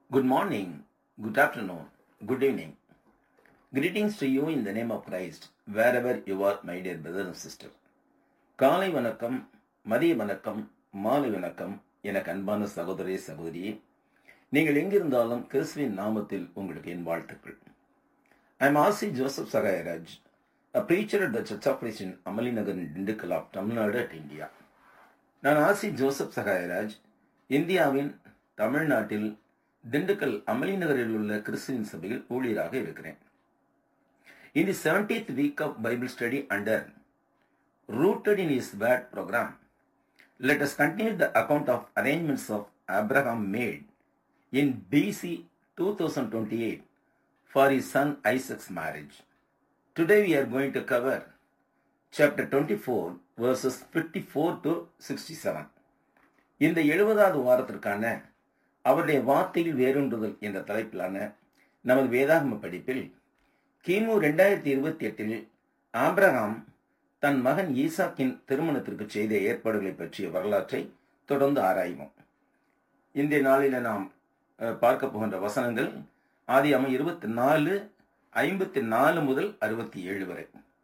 Good morning, good afternoon, good evening. Greetings to you in the name of Christ, wherever you are, my dear brother and sister. காலை வணக்கம் மதிய வணக்கம் மாலை வணக்கம் எனக்கு அன்பான சகோதரி சகோதரியே நீங்கள் எங்கிருந்தாலும் கிறிஸ்துவின் நாமத்தில் உங்களுக்கு என் வாழ்த்துக்கள் I am Asi Joseph Sahayaraj a preacher at the Church of Christ in Amalinagar Dindigul of Tamil Nadu at India நான் ஆசி ஜோசப் சகாயராஜ் இந்தியாவின் தமிழ்நாட்டில் திண்டுக்கல் அமளி நகரில் உள்ள கிறிஸ்துவின் சபையில் ஊழியராக இருக்கிறேன் In the 70th week of Bible study under Rooted in His Word program, let us continue the account of arrangements of Abraham made in BC 2028 for his son Isaac's marriage. Today we are going to cover chapter 24 verses 54 to 67. இந்த எழுபதாவது வாரத்திற்கான அவருடைய வார்த்தையில் வேரூன்றுதல் என்ற தலைப்பிலான நமது வேதாகம படிப்பில் கிமு ரெண்டாயிரத்தி இருபத்தி எட்டில் ஆப்ரஹாம் தன் மகன் ஈசாக்கின் திருமணத்திற்கு செய்த ஏற்பாடுகளை பற்றிய வரலாற்றை தொடர்ந்து ஆராய்வோம் இந்த நாளில் நாம் அஹ், பார்க்க போகின்ற வசனங்கள் ஆதியாமம் இருபத்தி நாலு ஐம்பத்தி நாலு முதல் அறுபத்தி ஏழு வரை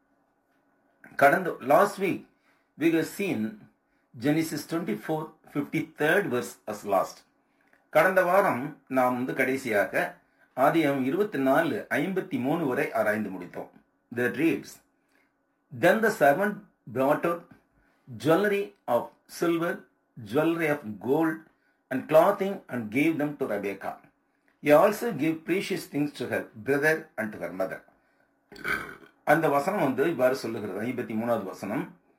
கடந்த last week we have seen Genesis 24 53rd verse as last கடந்த வாரம் நாம் வந்து கடைசியாக ஆதியம் இருபத்தி நாலு ஐம்பத்தி மூணு வரை ஆராய்ந்து முடித்தோம் the reads Then the servant brought out jewelry of silver, jewelry of gold, and clothing and gave them to Rebekah. He also gave precious things to her brother and to her mother. அந்த வசனம் வந்து இவ்வாறு சொல்லுகிறது ஐம்பத்தி மூணாவது வசனம்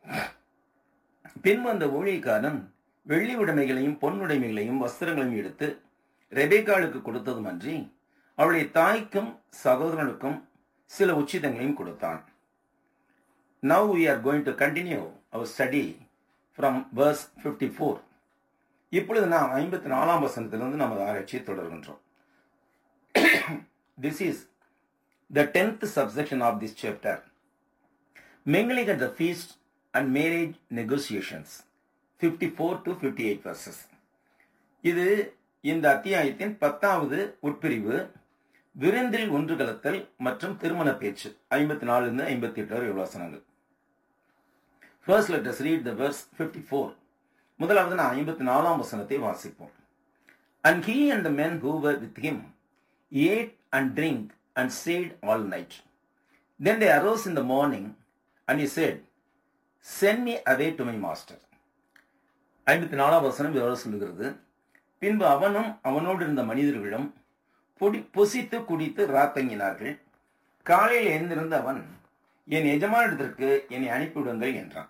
பின்பு அந்த ஊழியக்காரன் வெள்ளி உடைமைகளையும் பொன் உடைமைகளையும் வஸ்திரங்களையும் எடுத்து ரெபேக்காளுக்கு கொடுத்ததுமன்றி அவளுடைய தாய்க்கும் சகோதரனுக்கும் சில உச்சிதங்களையும் கொடுத்தான் Now we are going to continue our study from verse 54. இப்பொழுது நாம் ஐம்பத்தி நாலாம் வசனத்திலிருந்து நமது ஆராய்ச்சியை தொடர்கின்றோம் This is the tenth subsection of this chapter. Mingling at the feast and marriage negotiations. 54 to 58 verses. இது இந்த அத்தியாயத்தின் பத்தாவது உட்பிரிவு விருந்தில் ஒன்று கலத்தல் மற்றும் திருமண பேச்சு ஐம்பத்தி நாலுலேருந்து ஐம்பத்தி எட்டு வரை வசனங்கள் first let us read the verse 54 முதலாவது நான் ஐம்பத்தி நாலாம் வசனத்தை வாசிப்போம் And he and the men who were with him ate and drink and stayed all night. Then they arose in the morning and he said, Send me away to my master. ஐம்பத்தி நாலாம் வசனம் இவ்வாறு சொல்லுகிறது பின்பு அவனும் அவனோடு இருந்த மனிதர்களும் பொடி புசித்து குடித்து ராத்தங்கினார்கள் காலையில் எழுந்திருந்த அவன் என் எஜமானிடத்திற்கு என்னை அனுப்பிவிடுங்கள் என்றான்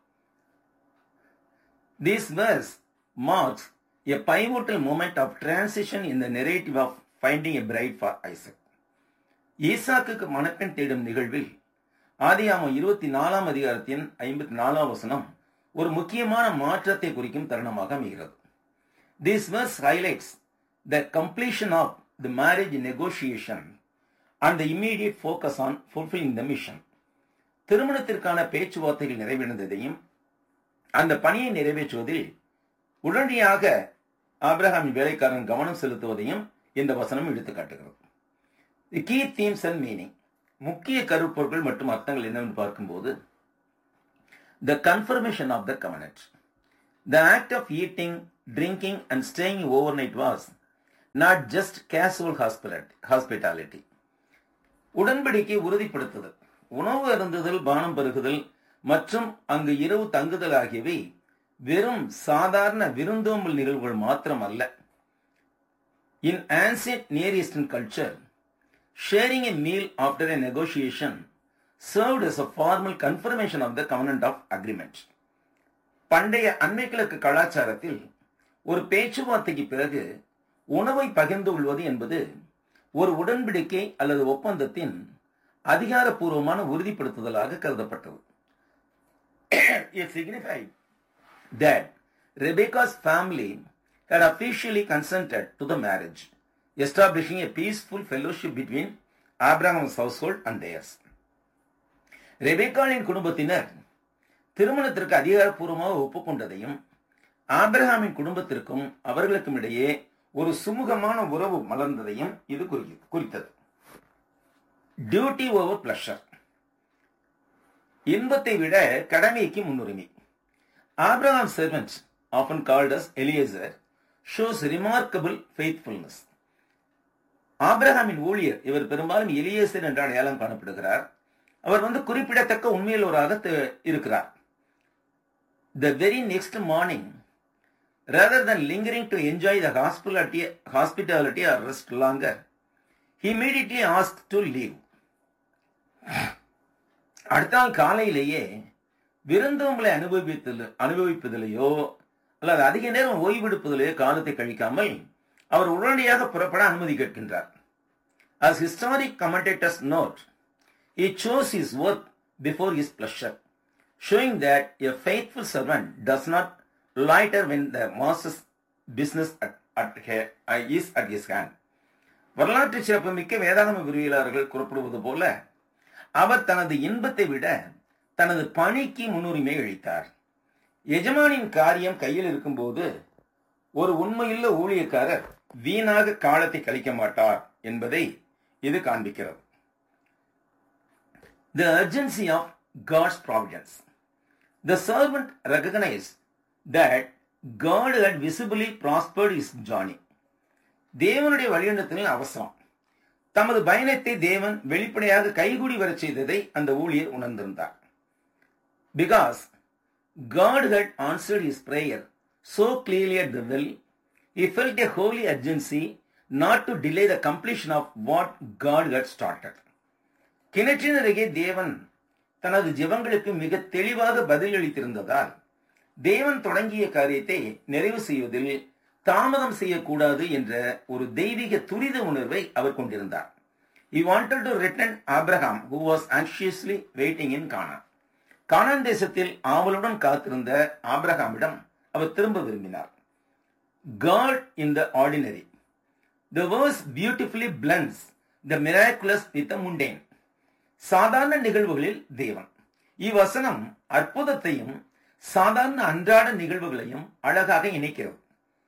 This verse marks a pivotal moment of transition in the narrative of finding a bride for Isaac. ஈசாக்குக்கு மணப்பெண் தேடும் நிகழ்வில் ஆதியாமம் இருபத்தி நாலாம் அதிகாரத்தின் ஐம்பத்தி நாலாம் வசனம் ஒரு முக்கியமான மாற்றத்தை குறிக்கும் தருணமாக அமைகிறது This verse highlights the completion of the marriage negotiation and the immediate focus on fulfilling the mission. திருமணத்திற்கான பேச்சுவார்த்தைகள் நிறைவடைந்ததையும் அந்த பணியை நிறைவேற்றுவதில் உடனடியாக ஆபிரகாமின் வேலைக்காரன் கவனம் செலுத்துவதையும் இந்த வசனம் எடுத்துக்காட்டுகிறது the key themes and meaning முக்கிய கருப்பொருட்கள் மற்றும் அர்த்தங்கள் என்னவென்று பார்க்கும்போது the confirmation of the covenant the act of eating drinking and staying overnight was not just casual hospitality உடன்படிக்கை உறுதிப்படுத்துதல் உணவு அருந்துதல் பானம் பருகுதல் மற்றும் அங்கு இரவு தங்குதல் ஆகியவை வெறும் சாதாரண விருந்தோம்பல் நிகழ்வுகள் மாத்திரம் அல்ல in ancient near eastern culture sharing a meal after a negotiation served as a formal confirmation of the covenant of agreement பண்டைய அண்மை கிழக்கு கலாச்சாரத்தில் ஒரு பேச்சுவார்த்தைக்கு பிறகு உணவை பகிர்ந்து கொள்வது என்பது ஒரு உடன்படிக்கை அல்லது ஒப்பந்தத்தின் அதிகாரப்பூர்வமான உறுதிப்படுத்துதலாக கருதப்பட்டது It signified that Rebecca's family had officially consented to the marriage, establishing a peaceful fellowship between Abraham's household and theirs. ரெபேக்காளின் குடும்பத்தினர் திருமணத்திற்கு அதிகாரப்பூர்வமாக ஒப்புக்கொண்டதையும் ஆபிரகாமின் குடும்பத்திற்கும் அவர்களுக்கும் இடையே ஒரு சுமூகமான உறவு மலர்ந்ததையும் இது குறி- குறித்தது டியூட்டி ஓவர் பிளஷர் இன்பத்தை விட கடமைக்கு முன்னுரிமை Abraham servant often called as Eliezer shows remarkable faithfulness ஆபிரகாமின் ஊழியர் இவர் பெரும்பாலும் எலியேசர் என்ற அடையாளம் காணப்படுகிறார் அவர் வந்து குறிப்பிடத்தக்க உண்மையுள்ளவராக த- இருக்கிறார் the very next morning rather than lingering to enjoy the hospitality, hospitality or rest longer, he immediately asked to leave. அடுத்த நாள் காலையிலேயே விருந்தோம்பலை அனுபவிப்பதில் அனுபவிப்பதிலேயோ அல்லது அதிக நேரம் ஓய்வெடுப்பதிலேயோ காலத்தை கழிக்காமல் அவர் உடனடியாக புறப்பட அனுமதி கேட்கின்றார் As historic commentators note, he chose his work before his pleasure, showing that a faithful servant does not loiter when the master's business at, at, he- uh, is at his hand. வரலாற்று சிறப்புமிக்க வேதாகம விரிவியலாளர்கள் குறிப்பிடுவது போல அவர் தனது இன்பத்தை விட தனது பணிக்கு முன்னுரிமை அளித்தார் எஜமானின் காரியம் கையில் இருக்கும்போது ஒரு உண்மையுள்ள ஊழியக்காரர் வீணாக காலத்தை கழிக்க மாட்டார் என்பதை இது காண்பிக்கிறது The urgency of God's providence. The servant recognized that God had visibly prospered his journey. தேவனுடைய வழிநடத்தலின் அவசரம் தமது பயணத்தை தேவன் வெளிப்படையாக கைகூடி வரச் செய்ததை அந்த ஊழியர் உணர்ந்திருந்தார் because God had answered his prayer so clearly at the well, he felt a holy urgency not to delay the completion of what God had started. கிணற்றின் அருகே தேவன் தனது ஜெபங்களுக்கு மிக தெளிவாக பதிலளித்திருந்ததால் தேவன் தொடங்கிய காரியத்தை நிறைவு செய்வதில் தாமதம் செய்யக்கூடாது என்ற ஒரு தெய்வீக துரித உணர்வை அவர் கொண்டிருந்தார் He wanted to return Abraham, who was anxiously waiting in Canaan. கானான் தேசத்தில் ஆவலுடன் காத்திருந்த ஆபிரகாமிடம் அவர் திரும்ப விரும்பினார் God in the ordinary. The verse beautifully blends the miraculous with the mundane. சாதாரண நிகழ்வுகளில் தேவன் இவ்வசனம் அற்புதத்தையும் சாதாரண அன்றாட நிகழ்வுகளையும் அழகாக இணைக்கிறது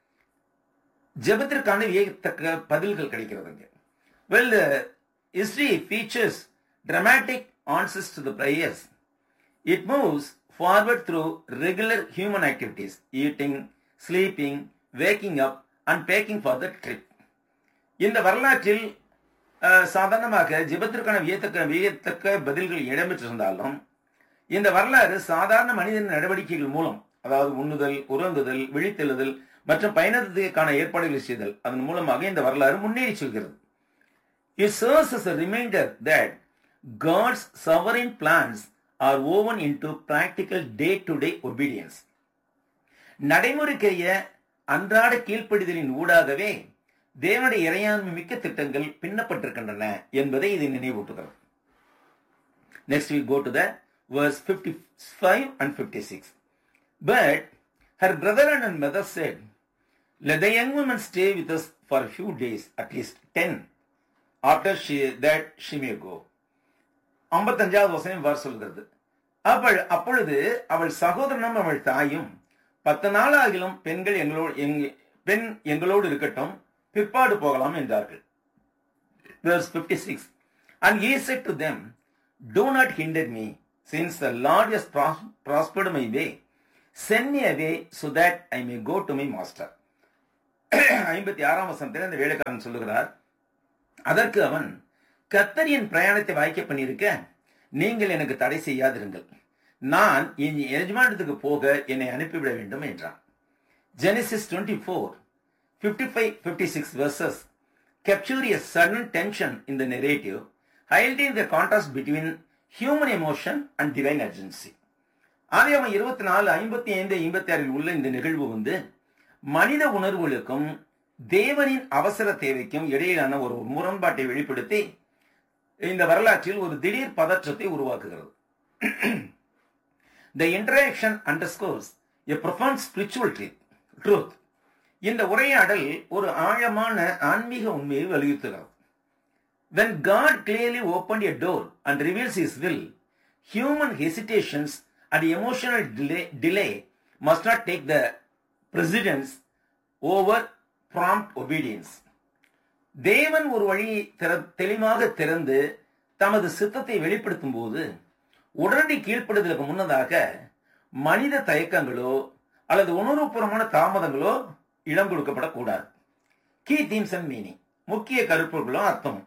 ஜெபத்திற்கான வியத்தக்க பதில்கள் கிடைக்கிறது well history features dramatic answers to the prayers it moves forward through regular human activities eating sleeping waking up and packing for the trip இந்த வரலாற்றில் அஹ், சாதாரணமாக ஜெபத்திற்கான வியத்தக்க வியத்தக்க பதில்கள் இடம்பெற்றிருந்தாலும் இந்த வரலாறு சாதாரண மனிதன் நடவடிக்கைகள் மூலம் அதாவது உண்ணுதல் உறங்குதல் விழித்தெழுதல் மற்றும் பயணத்திற்கான ஏற்பாடுகளை செய்தல் அதன் மூலமாக இந்த வரலாறு முன்னேறி செல்கிறது It serves as a reminder that God's sovereign plans are woven into practical day-to-day obedience. நடைமுறைக்கரிய அன்றாட கீழ்ப்படிதலின் ஊடாகவே தேவனுடைய இறையாண்மை மிக்க திட்டங்கள் பின்னப்பட்டிருக்கின்றன என்பதை இது நினைவூட்டுகிறது Next we go to the verse 55 and 56. But her brother and her mother said, Let the young woman stay with us for a few days, at least ten, after she that she may go. ஐம்பத்தஞ்சாவது வசனம் இவ்வாறு சொல்கிறது அவள் அப்பொழுது அவள் சகோதரனும் அவள் தாயும் பத்து நாள் ஆகிலும் பெண்கள் எங்களோடு எங்க- பெண் எங்களோடு இருக்கட்டும் பிற்பாடு போகலாம் என்றார்கள் verse 56 and he said to them do not hinder me since the lord has pros- prospered my way send me away so that i may go to my master ஐம்பத்தி ஆறாம் வசனத்தில் அந்த வேலைக்காரன் சொல்லுகிறார் அதற்கு அவன் கர்த்தர் என் பிரயாணத்தை வாய்க்க பண்ணியிருக்க நீங்கள் எனக்கு தடை செய்யாதிருங்கள் நான் என் எஜமானத்துக்கு போக என்னை அனுப்பிவிட வேண்டும் என்றான் Genesis twenty four fifty five fifty six verses capture a sudden tension in the narrative, highlighting the contrast between human emotion and divine urgency. ஆதியாமம் இருபத்தி நாலு ஐம்பத்தி ஐந்து ஐம்பத்தி ஆறில் உள்ள இந்த நிகழ்வு வந்து மனித உணர்வுகளுக்கும் தேவனின் அவசர தேவைக்கும் இடையிலான ஒரு முரண்பாட்டை வெளிப்படுத்தி இந்த வரலாற்றில் ஒரு திடீர் பதற்றத்தை உருவாக்குகிறது The interaction underscores a profound spiritual truth- truth. இந்த உரையாடல் ஒரு ஆழமான ஆன்மீக உண்மையை வலியுறுத்துகிறது When God clearly opened a door and reveals His will, human hesitations and emotional delay, delay must not take the precedence over prompt obedience தேவன் ஒரு வழியை தெளிவாக திறந்து தமது சித்தத்தை வெளிப்படுத்தும் போது உடனடி கீழ்ப்படுதலுக்கு முன்னதாக மனித தயக்கங்களோ அல்லது உணர்வுபூர்வமான தாமதங்களோ இடம் கொடுக்கப்படக்கூடாது கீ தீம்ஸ் அண்ட் மீனிங் முக்கிய கருப்பொருளும் அர்த்தம்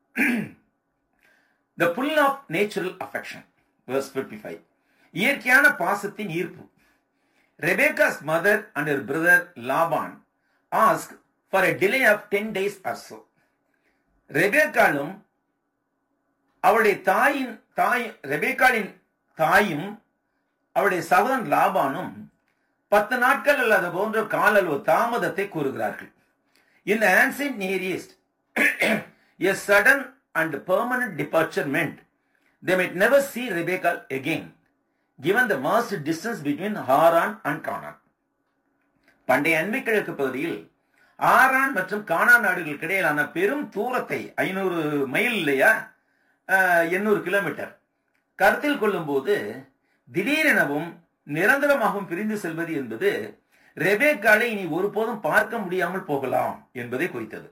the pull of natural affection verse 55 இயற்கையான பாசத்தின் ஈர்ப்பு Rebekah's mother and her brother Laban ask for a delay of ten days or so ரெபேக்காலும் அவளுடைய தாயின் தாய் ரெபேக்காலின் தாயும் அவளுடைய சகோதரன் லாபானும் பத்து நாட்கள் அல்லது போன்ற கால அளவு தாமதத்தை கூறுகிறார்கள் இந்த ancient near east a sudden and permanent departure meant they might never see Rebecca again, given the vast distance between Haran and Canaan. பண்டைய அண்மை கிழக்கு பகுதியில் ஆரான் மற்றும் கானா நாடுகளுக்கு இடையிலான பெரும் தூரத்தை ஐநூறு மைல் இல்லையா எண்ணூறு கிலோமீட்டர் கருத்தில் கொள்ளும் போது திடீரெனவும் நிரந்தரமாகவும் பிரிந்து செல்வது என்பது ரெபேக்காலை இனி ஒருபோதும் பார்க்க முடியாமல் போகலாம் என்பதை குறித்தது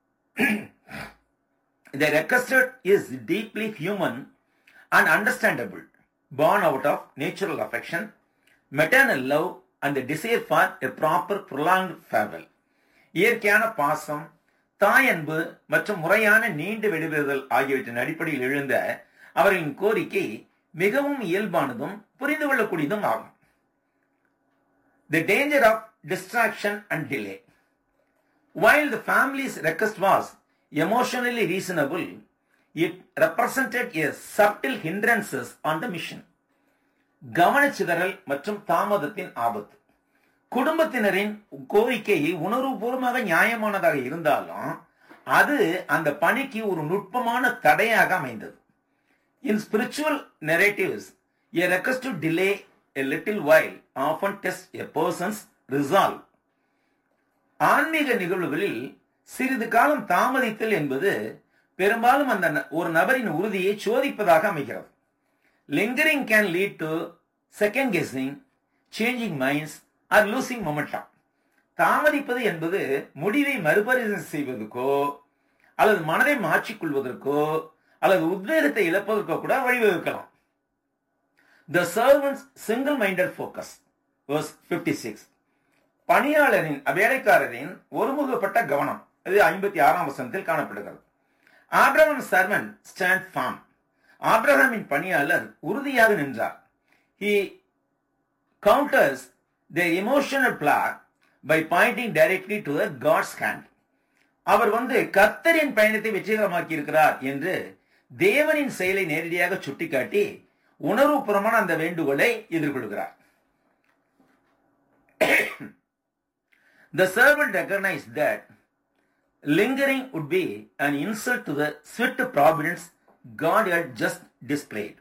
The requested is deeply human and understandable, born out of natural affection, maternal love, and the desire for a proper prolonged farewell. இயற்கையான பாசம் தாயன்பு மற்றும் முறையான நீண்டு வெளிவருதல் ஆகியவற்றின் அடிப்படையில் எழுந்த அவர்களின் கோரிக்கை மிகவும் இயல்பானதும் புரிந்து கொள்ளக்கூடியதும் ஆகும் the danger of distraction and delay While the family's request was emotionally reasonable, it represented a subtle hindrances on the mission. கவனச்சிதறல் மற்றும் தாமதத்தின் ஆபத்து குடும்பத்தினரின் கோரிக்கை உணர்வுபூர்வமாக நியாயமானதாக இருந்தாலும் அது அந்த பணிக்கு ஒரு நுட்பமான தடையாக அமைந்தது in spiritual narratives a request to delay a little while often tests a person's resolve ஆன்மீக நிகழ்வுகளில் சிறிது காலம் தாமதித்தல் என்பது பெரும்பாலும் அந்த ஒரு நபரின் உறுதியை சோதிப்பதாக அமைகிறது lingering can lead to second guessing changing minds or losing momentum தாமதிப்பது என்பது முடிவை மறுபரிசீலனை செய்வதற்கோ அல்லது மனதை மாற்றிக்கொள்வதற்கோ அல்லது உத்வேகத்தை இழப்பதற்கோ கூட வழிவகுக்கலாம் the servant's single minded focus verse fifty six பணியாளரின் வேலைக்காரரின் ஒருமுகப்பட்ட கவனம் இது ஐம்பத்தி ஆறாம் வசனத்தில் காணப்படுகிறது ஆப்ரஹாம் சர்வன் ஸ்டாண்ட் ஃபார்ம் ஆப்ரஹாமின் பணியாளர் உறுதியாக நின்றார் he counters the emotional block by pointing directly to the God's hand அவர் வந்து கர்த்தரின் பயணத்தை வெற்றிகரமாக்கி இருக்கிறார் என்று தேவனின் செயலை நேரடியாக சுட்டிக்காட்டி உணர்வுபூர்வமான அந்த வேண்டுகோளை எதிர்கொள்கிறார் The servant recognized that lingering would be an insult to the swift providence God had just displayed.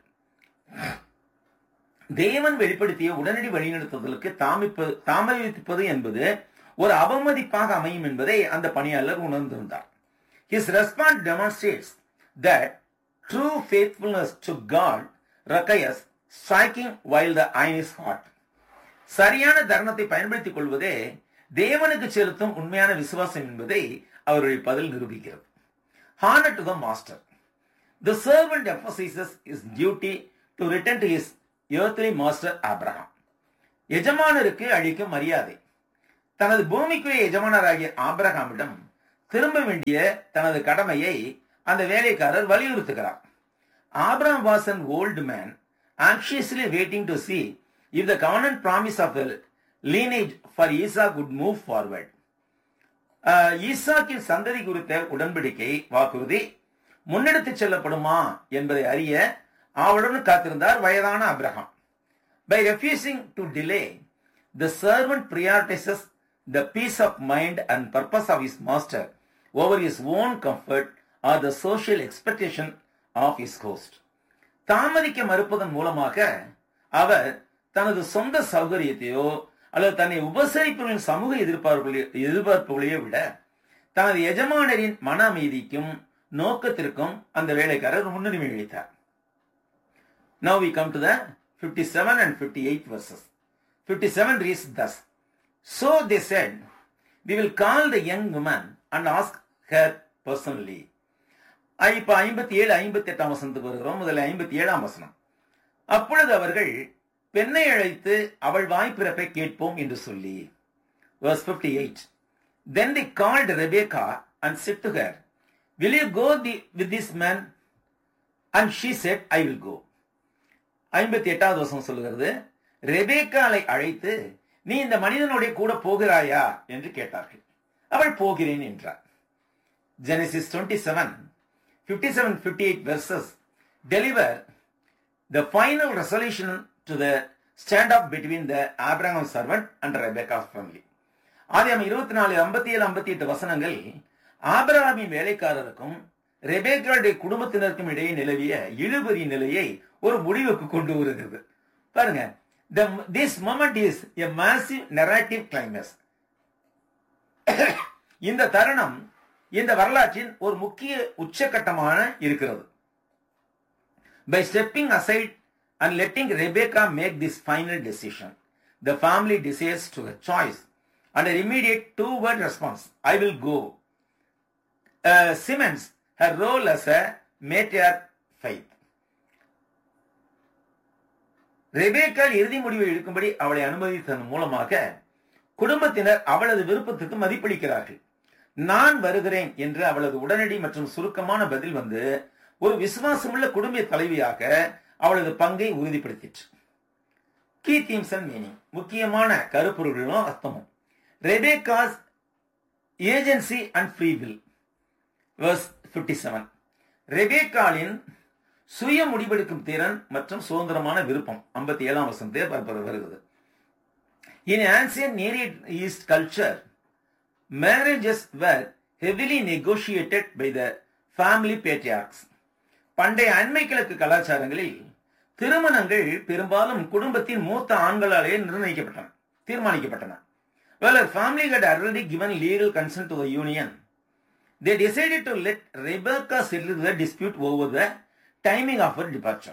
தேவன் வெளிப்படுத்திய உடனடி வழிநடத்துதலுக்கு தாமிப்பது தாமதிப்பது என்பது ஒரு அவமதிப்பாக அமையும் என்பதை அந்த பணியாளர் உணர்ந்திருந்தார் his response demonstrates that true faithfulness to God requires striking while the iron is hot சரியான தருணத்தை பயன்படுத்திக் கொள்வதே தேவனுக்கு செலுத்தும் உண்மையான விசுவாசம் என்பதை அவருடைய பதில் நிரூபிக்கிறது honour to the master the servant emphasises his duty to return to his earthly master Abraham எஜமானருக்கு அளிக்கும் மரியாதை தனது பூமிக்குரிய எஜமானராகிய ஆப்ரஹாமிடம் திரும்ப வேண்டிய தனது கடமையை அந்த வேலைக்காரர் வலியுறுத்துகிறார் Abraham was an old man anxiously waiting to see if the covenant promise of the lineage for Isaac would move forward. ஈசாக்கின் சந்ததி குறித்த உடன்படிக்கை வாக்குறுதி முன்னெடுத்து செல்லப்படுமா என்பதை அறிய அவளுடன் காத்திருந்தார் வயதான Abraham by refusing to delay the servant prioritises the peace of mind and purpose of his master over his own comfort or the social expectation of his host தாமதிக்க மறுப்பதன் மூலமாக அவர் தனது சொந்த சௌகரியத்தையோ அல்லது தன்னை உபசரிப்பவர்களின் சமூக எதிர்பார்ப்புகளை எதிர்பார்ப்புகளையோ விட தனது எஜமானரின் மன அமைதிக்கும் நோக்கத்திற்கும் அந்த வேலைக்காரர் முன்னுரிமை அளித்தார் Now we come to the 57 and 58 verses. 57 reads thus So they said, we will call the young woman and ask her personally இப்ப ஐம்பத்தி ஏழு ஐம்பத்தி எட்டாம் வசனத்துக்கு வருகிறோம் முதல்ல ஐம்பத்தி ஏழாம் வசனம் அப்பொழுது அவர்கள் பெண்ணை அழைத்து அவள் வாய்ப்பிறப்பை கேட்போம் என்று சொல்லி verse 58 then they called rebecca and said to her will you go the, with this man and she said i will go ஐம்பத்தி எட்டாவது வருஷம் சொல்லுகிறது ரெபேக்காலை அழைத்து நீ இந்த மனிதனுடைய கூட போகிறாயா என்று கேட்டார்கள் அவள் போகிறேன் என்றார் Genesis twenty seven fifty seven fifty eight verses deliver the final resolution to the stand off between the Abraham servant and Rebekah family ஆதியாம் இருபத்தி நாலு ஐம்பத்தி ஏழு ஐம்பத்தி எட்டு வசனங்கள் ஆபிரகாமின் வேலைக்காரருக்கும் ரெபேக்காவுடைய குடும்பத்தினருக்கும் இடையே நிலவிய இழுபறி நிலையை ஒரு முடிவுக்கு கொண்டு வருகிறது பாருங்க the this moment is a massive narrative climax இந்த தருணம் இந்த வரலாற்றின் ஒரு முக்கிய உச்சகட்டமான இருக்கிறது by stepping aside and letting Rebecca make this final decision the family decides to a choice and an immediate two-word response I will go uh, cements her role as a matriarch faith ரெபேக்கால் இறுதி முடிவை எடுக்கும்படி அவளை அனுமதித்ததன் மூலமாக குடும்பத்தினர் அவளது விருப்பத்துக்கு மதிப்பளிக்கிறார்கள் நான் வருகிறேன் என்று அவளது உடனடி மற்றும் சுருக்கமான பதில் வந்து ஒரு விசுவாசமுள்ள குடும்ப தலைவியாக அவளது பங்கை உறுதிப்படுத்திற்று கீ தீம்ஸ் அண்ட் மீனிங் முக்கியமான கருப்பொருள்களும் அர்த்தமும் Rebekah's agency and free will verse 57 ரெபேக்காலின் சுய முடிவெடுக்கும் திறன் மற்றும் சுதந்திரமான விருப்பம் ஐம்பத்தி ஏழாம் வசனத்தை பார்ப்பது வருகிறது in ancient near east culture marriages were heavily negotiated by the family patriarchs பண்டைய அண்மை கிழக்கு கலாச்சாரங்களில் திருமணங்கள் பெரும்பாலும் குடும்பத்தின் மூத்த ஆண்களாலே நிர்ணயிக்கப்பட்டன தீர்மானிக்கப்பட்டன Well, her family had already given legal consent to the union. They decided to let Rebecca settle the dispute over the timing of her departure.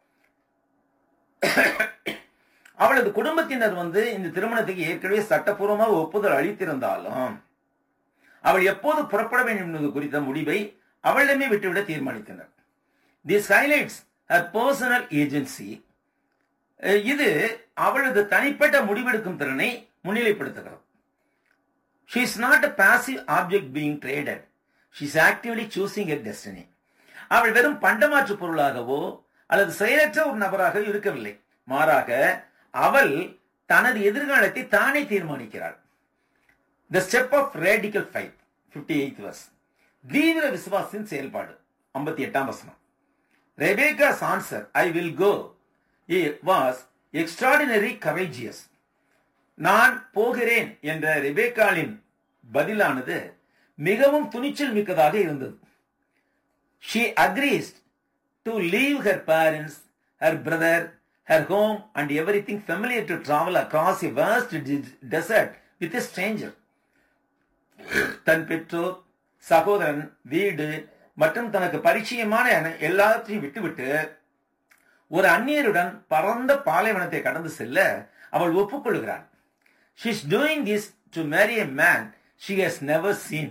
அவளது குடும்பத்தினர் வந்து இந்த திருமணத்துக்கு ஏற்கனவே சட்டப்பூர்வமாக ஒப்புதல் அளித்திருந்தாலும் அவள் எப்போது புறப்பட வேண்டும் என்பது குறித்த முடிவை அவளிடமே விட்டுவிட தீர்மானித்தனர் this highlights her personal agency இது அவளது தனிப்பட்ட முடிவெடுக்கும் திறனை முன்னிலைப்படுத்துகிறது she is not a passive object being traded she is actively choosing a destiny அவள் வெறும் பண்டமாற்று பொருளாகவோ அல்லது செயலற்ற ஒரு நபராக இருக்கவில்லை மாறாக அவள் தனது எதிர்காலத்தை தானே தீர்மானிக்கிறாள் the step of radical faith fifty eighth verse தீவிர விசுவாசின் செயல்பாடு ஐம்பத்தி எட்டாம் வசனம் Rebekah's answer I will go was extraordinary courageous நான் போகிறேன் என்ற ரெபேக்காலின் பதிலானது மிகவும் துணிச்சல் மிக்கதாக இருந்தது she agrees to leave her parents her brother her home and everything familiar to travel across a vast desert with a stranger தன் பெற்றோர் சகோதரன் வீடு மற்றும் தனக்கு பரிச்சயமான எல்லாத்தையும் விட்டுவிட்டு ஒரு அந்நியருடன் பரந்த பாலைவனத்தை கடந்து செல்ல அவள் ஒப்புக்கொள்கிறாள் she is doing this to marry a man she has never seen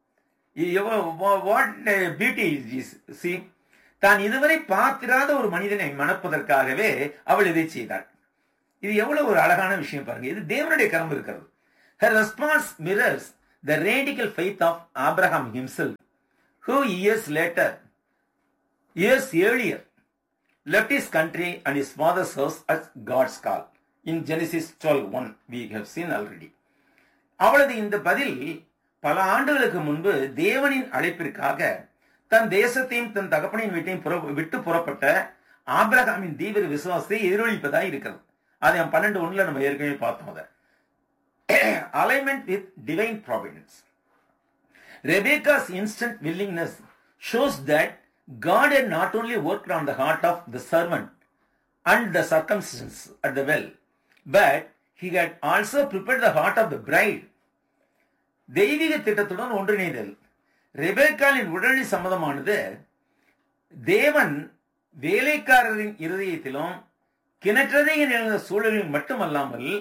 what beauty is சி தான் இதுவரை பார்த்திராத ஒரு மனிதனை மணப்பதற்காகவே அவள் இதை செய்தாள் இது எவ்வளவு ஒரு அழகான விஷயம் பாருங்க இது தேவனுடைய கரம் இருக்கிறது her response mirrors the radical faith of Abraham himself who years later years earlier left his country and his father's house as God's call. In Genesis 12 1, we have seen already. அவளது இந்த பதில் பல ஆண்டுகளுக்கு முன்பு தேவனின் அழைப்பிற்காக தன் தேசத்தையும் தன் தகப்பனின் வீட்டையும் விட்டு புறப்பட்ட ஆபிரகாமின் தீவிர விசுவாசத்தை எதிரொலிப்பதாக இருக்கிறது அதை பன்னெண்டு ஒண்ணுல நம்ம ஏற்கனவே பார்த்தோம் அதை alignment with divine providence Rebekah's instant willingness shows that God had not only worked on the heart of the servant and the circumstances at the well, but he had also prepared the heart of the bride. தெய்வீக திட்டத்துடன் ஒன்றிணைதல் ரெபேக்காலின் உடனடி சம்மதமானது தேவன் வேலைக்காரரின் இருதயத்திலும் கிணற்றதை நிகழ்ந்த சூழலில் மட்டுமல்லாமல்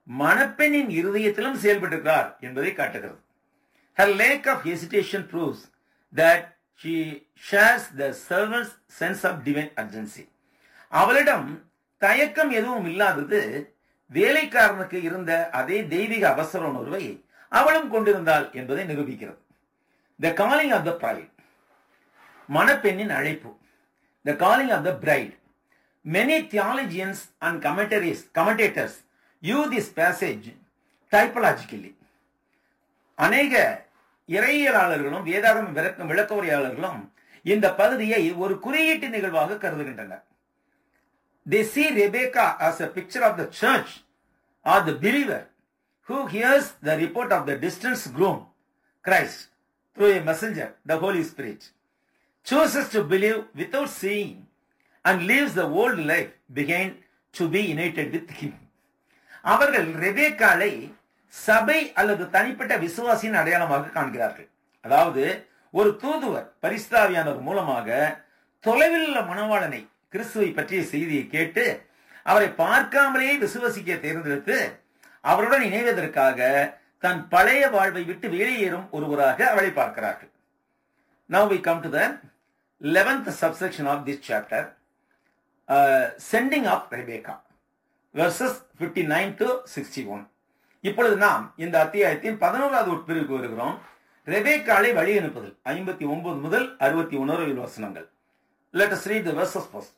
மணப்பெண்ணின் இருதயத்திலும் செயல்பட்டிருக்கிறார் என்பதை காட்டுகிறது Her lack of hesitation proves that she shares the servant's sense of divine urgency. அவளிடம் தயக்கம் எதுவும் இல்லாதது வேலைக்காரனுக்கு இருந்த அதே தெய்வீக அவசர உணர்வை அவளும் கொண்டிருந்தாள் என்பதை நிரூபிக்கிறது the calling of the bride மணப்பெண்ணின் அழைப்பு the calling of the bride many theologians and commentaries commentators you this passage typologically அநேக இறையியலாளர்களும் வேதாகம் விளக்க விளக்க உரையாளர்களும் இந்த பகுதியை ஒரு குறியீட்டு நிகழ்வாக கருதுகின்றனர் They see Rebecca as a picture of the church or the believer who hears the report of the distant groom, Christ, through a messenger, the Holy Spirit, chooses to believe without seeing and leaves the old life behind to be united with him. அவர்கள் ரெபேக்காலை சபை அல்லது தனிப்பட்ட விசுவாசியின் அடையாளமாக காண்கிறார்கள் அதாவது ஒரு தூதுவர் பரிஸ்தாவியானவர் மூலமாக தொலைவில் உள்ள மணவாளனை கிறிஸ்துவை பற்றிய செய்தியை கேட்டு அவரை பார்க்காமலேயே விசுவசிக்க தேர்ந்தெடுத்து அவருடன் இணைவதற்காக தன் பழைய வாழ்வை விட்டு வெளியேறும் ஒருவராக அவளை பார்க்கிறார்கள் Now we come to the 11th subsection of this chapter, uh, sending of Rebecca, verses 59 to 61. இப்பொழுது நாம் இந்த அத்தியாயத்தின் பதினோராவது உட்பிரிவுக்கு வருகிறோம் ரெபேக்காலை வழி அனுப்புதல் ஐம்பத்தி ஒன்பது முதல் அறுபத்தி ஒன்பது வசனங்கள் Let us read the verses first.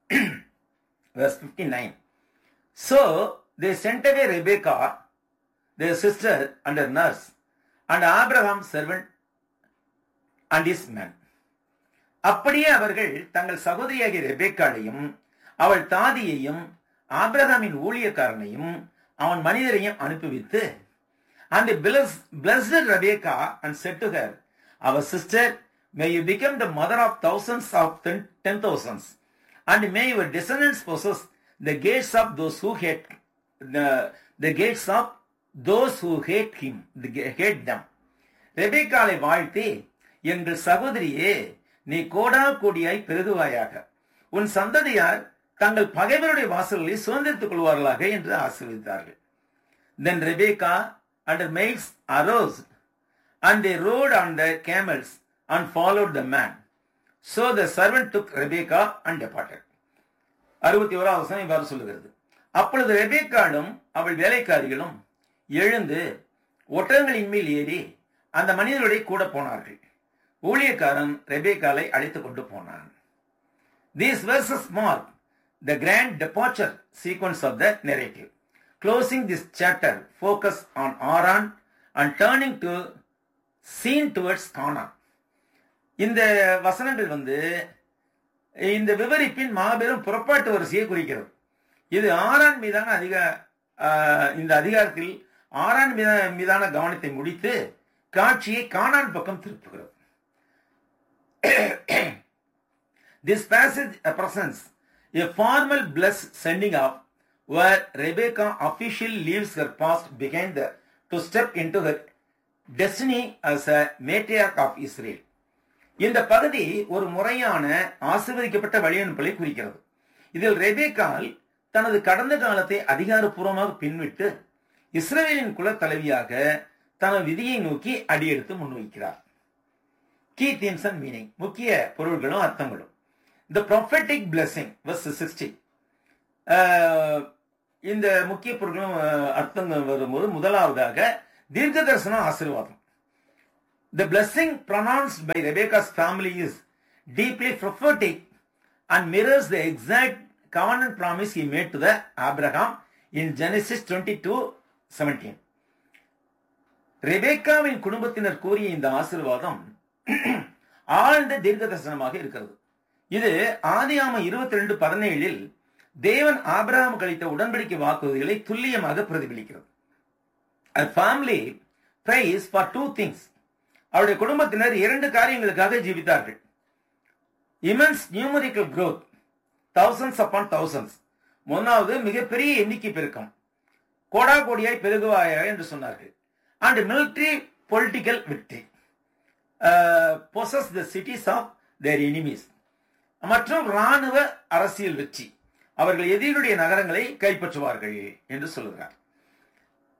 Verse 59. So they sent away Rebekah, their sister and her nurse, and Abraham's servant and his man. அப்படியே அவர்கள் தங்கள் சகோதரியாகிய ரெபேக்காளையும் அவள் தாதியையும் ஆபிரகாமின் ஊழியக்காரனையும் அவன் மனிதரையும் அனுப்பிவித்து and blessed Rebecca and said to her, Our sister, may you become the mother of thousands of ten, ten thousands, and may your descendants possess the gates of those who hate the, the gates of those who hate him, the, hate them. ரெபேக்காலை வாழ்த்தி எங்கள் சகோதரியே நீ கோடா கோடியாய் பெருகுவாயாக உன் சந்ததியார் தங்கள் பகைவருடைய வாசல்களில் சுதந்திரித்துக் கொள்வார்களாக என்று ஆசீர்வதித்தார்கள் then Rebekah and her maids arose and they rode on their camels and followed the man. So the servant took Rebecca and departed. அறுபத்தி ஓராவது வசனம் இவ்வாறு சொல்லுகிறது அப்பொழுது ரெபேக்காலும் அவள் வேலைக்காரிகளும் எழுந்து ஒட்டகங்களின் மேல் ஏறி அந்த மனிதருடைய கூட போனார்கள் ஊழியக்காரன் ரெபேக்காலை அழைத்துக் கொண்டு போனான் these verses mark the grand departure sequence of the narrative. Closing this chapter, focus on Aran and turning to scene towards Canaan. இந்த வசனங்கள் வந்து இந்த விவரிப்பின் மாபெரும் புறப்பாட்டு வரிசையை குறிக்கிறது இது ஆறான் மீதான அதிக இந்த அதிகாரத்தில் ஆறான் மீத மீதான கவனத்தை முடித்து காட்சியை காணான் பக்கம் திருப்புகிறது this passage presents a formal blessed sending off where Rebecca officially leaves her past behind the, to step into her destiny as a matriarch of Israel. இந்த பகுதி ஒரு முறையான ஆசிர்வதிக்கப்பட்ட வழியனுப்பலை குறிக்கிறது இதில் ரெபேக்கால் தனது கடந்த காலத்தை அதிகாரப்பூர்வமாக பின்விட்டு இஸ்ரேலின் குல தலைவியாக தனது விதியை நோக்கி அடியெடுத்து முன்வைக்கிறார் கீ தீம்ஸ் அண்ட் மீனிங் முக்கிய பொருள்களும் அர்த்தங்களும் the prophetic blessing verse sixty இந்த முக்கிய பொருட்களும் அர்த்தங்கள் வரும்போது முதலாவதாக தீர்க்க தரிசன ஆசீர்வாதம் the blessing pronounced by Rebekah's family is deeply prophetic and mirrors the exact covenant promise he made to the Abraham in Genesis twenty two seventeen ரெபேக்காவின் குடும்பத்தினர் கூறிய இந்த ஆசீர்வாதம் ஆழ்ந்த தீர்க்க தரிசனமாக இருக்கிறது இது ஆதியாம இருபத்தி ரெண்டு பதினேழில் தேவன் ஆபிரகாம் கழித்த உடன்படிக்கை வாக்குறுதிகளை துல்லியமாக பிரதிபலிக்கிறது family prays for two things அவருடைய குடும்பத்தினர் இரண்டு காரியங்களுக்காக ஜீவித்தார்கள் immense numerical growth thousands upon thousands முதலாவது மிகப்பெரிய எண்ணிக்கை பெருக்கம் கோடா கோடியாய் பெருகுவாயா என்று சொன்னார்கள் and military political victory possess the cities of their enemies மற்றும் ராணுவ அரசியல் வெற்றி அவர்கள் எதிரியுடைய நகரங்களை கைப்பற்றுவார்கள் என்று சொல்லுகிறார்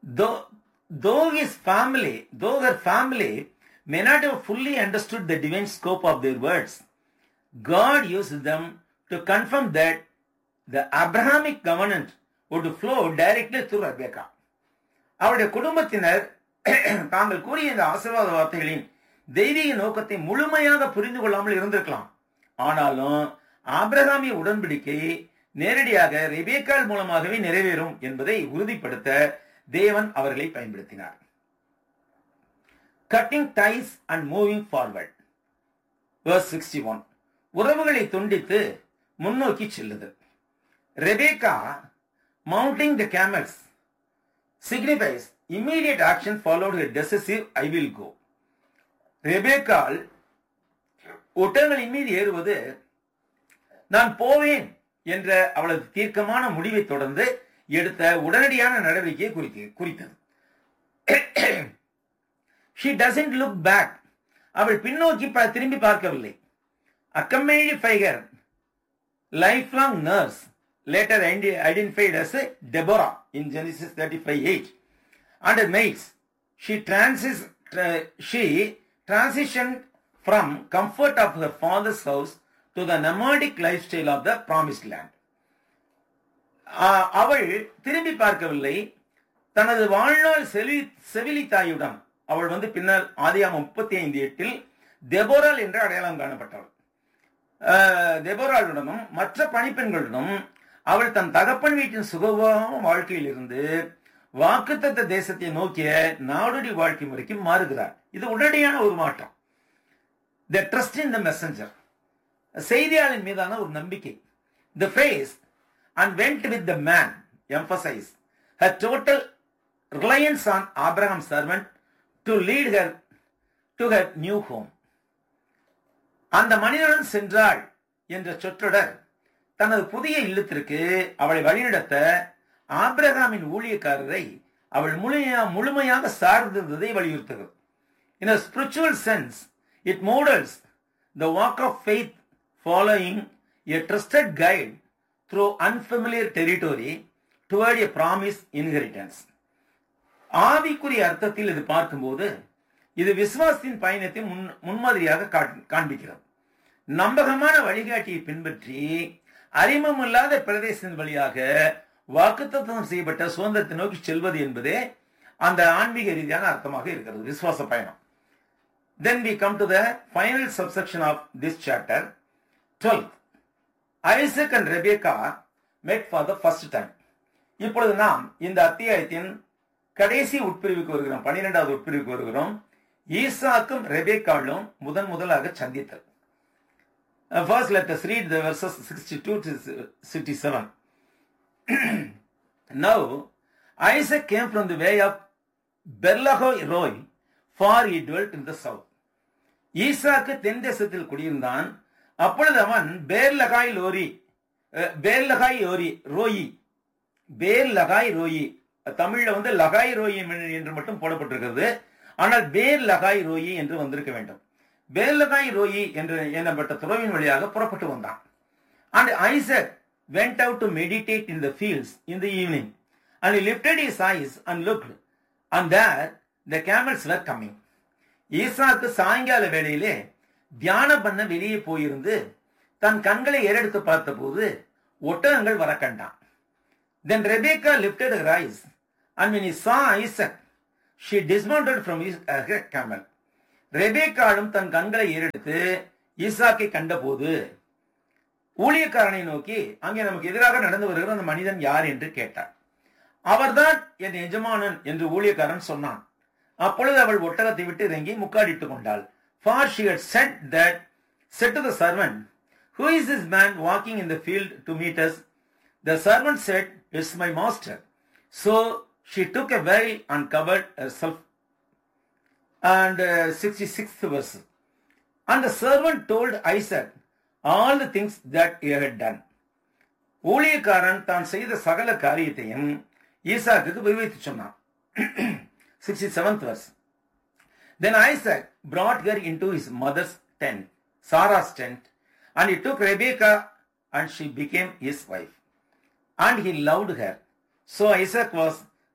though, though his family, though her family may not have fully understood the divine scope of their words, God used them to confirm that the Abrahamic covenant would flow directly through Rebecca. அவருடைய குடும்பத்தினர் தாங்கள் கூறிய இந்த ஆசீர்வாத வார்த்தைகளின் தெய்வீக நோக்கத்தை முழுமையாக புரிந்து கொள்ளாமல் இருந்திருக்கலாம் ஆனாலும் ஆபிரகாமிய உடன்படிக்கை நேரடியாக ரெபேக்கால் மூலமாகவே நிறைவேறும் என்பதை உறுதிப்படுத்த தேவன் அவர்களை பயன்படுத்தினார் cutting ties and moving forward verse sixty one உறவுகளை துண்டித்து முன்னோக்கி செல்லுது Rebekah mounting the camels signifies immediate action followed a decisive I will go. ரெபேக்கால் ஒட்டகங்களின் மீது ஏறுவது நான் போவேன் என்ற அவளது தீர்க்கமான முடிவை தொடர்ந்து எடுத்த உடனடியான நடவடிக்கையை குறித்து குறித்தது ஷி டசன்ட் லுக் பேக் அவள் பின்னோக்கி திரும்பி பார்க்கவில்லை accompany figure life long nurse later identified as Deborah in Genesis 35 8. Under maids, she, transis, tra- she transitioned from comfort of her father's house to the nomadic lifestyle of the promised land. அவள் திரும்பி பார்க்கவில்லை தனது வாழ்நாள் செவி செவிலி தாயுடன் அவள் வந்து பின்னர் ஆதியாம முப்பத்தி ஐந்து எட்டில் தெபோரால் என்று அடையாளம் காணப்பட்டவள் தெபோராளுடனும் மற்ற பணிப்பெண்களுடனும் அவள் தன் தகப்பன் வீட்டின் சுகமான வாழ்க்கையில் இருந்து வாக்குத்தத்த தேசத்தை நோக்கிய நாடோடி வாழ்க்கை முறைக்கு மாறுகிறார் இது உடனடியான ஒரு மாற்றம் the trust in the messenger செய்தியாளன் மீதான ஒரு நம்பிக்கை the phrase and went with the man emphasise her total reliance on Abraham servant to lead her to her new home அந்த மனிதனுடன் சென்றாள் என்ற சொற்றொடர் தனது புதிய இல்லத்திற்கு அவளை வழிநடத்த ஆபிரகாமின் ஊழியக்காரரை அவள் முழுமையா முழுமையாக சார்ந்திருந்ததை வலியுறுத்துகிறது in a spiritual sense it models the walk of faith following a trusted guide through unfamiliar territory toward a promise inheritance ஆவிக்குரிய அர்த்தத்தில் இது பார்க்கும்போது இது விசுவாசத்தின் பயணத்தை முன் முன்மாதிரியாக காண்பிக்கிறது நம்பகமான வழிகாட்டியை பின்பற்றி அறிமுகமில்லாத பிரதேசத்தின் வழியாக வாக்குத்தத்தம் செய்யப்பட்ட சுதந்திரத்தை நோக்கி செல்வது என்பதே அந்த ஆன்மீக ரீதியான அர்த்தமாக இருக்கிறது விசுவாச பயணம் then we come to the final subsection of this chapter twelfth Isaac and Rebekah met for the first time இப்பொழுது நாம் இந்த அத்தியாயத்தின் கடைசி உட்பிரிவுக்கு வருகிறோம் பன்னிரெண்டாவது உட்பிரிவுக்கு வருகிறோம் ஈசாக்கும் ரெபேக்காலும் முதன் முதலாக சந்தித்தல் Uh, first, let us read the verses 62 to 67. now, Isaac came from the way of Berlahoy Roy, for he dwelt in the south. ஈசாக்கு தென் தேசத்தில் குடியிருந்தான் அப்பொழுது அவன் பேர்லகாய் லோரி பேர்லகாய் யோரி ரோயி பேர் லகாய் ரோயி தமிழ்ல வந்து லகாய் ரோயி என்று மட்டும் போடப்பட்டிருக்கிறது ஆனால் பேர் லகாய் ரோயி என்று வந்திருக்க வேண்டும் பேர்லகாய் ரோயி என்று எண்ணப்பட்ட துறவின் வழியாக புறப்பட்டு வந்தான் and Isaac went out to meditate in the fields in the evening and he lifted his eyes and looked and there the camels were coming ஈசாக்கு சாயங்கால வேளையிலே தியானம் பண்ண வெளியே போயிருந்து தன் கண்களை ஏறெடுத்து பார்த்தபோது ஒட்டகங்கள் வர கண்டான் Then Rebecca lifted her eyes, and when he saw Isaac, she dismounted from his uh, her camel. ரெபேக்காலும் தன் கண்களை ஏறெடுத்து ஈசாக்கை கண்டபோது ஊழியக்காரனை நோக்கி அங்கே நமக்கு எதிராக நடந்து வருகிற அந்த மனிதன் யார் என்று கேட்டார் அவர்தான் என் எஜமானன் என்று ஊழியக்காரன் சொன்னான் அப்பொழுது அவள் ஒட்டகத்தை விட்டு இறங்கி முக்காடிட்டுக் கொண்டாள் for she had said that said to the servant who is this man walking in the field to meet us the servant said it's my master so she took a veil and covered herself and uh, 66th verse and the servant told isaac all the things that he had done ஊழியக்காரன் தான் செய்த சகல காரியத்தையும் ஈசாக்கு விவரித்து சொன்னான் sixty seventh verse Then Isaac brought her into his mother's tent, Sarah's tent, and he took Rebekah and she became his wife. And he loved her. So Isaac was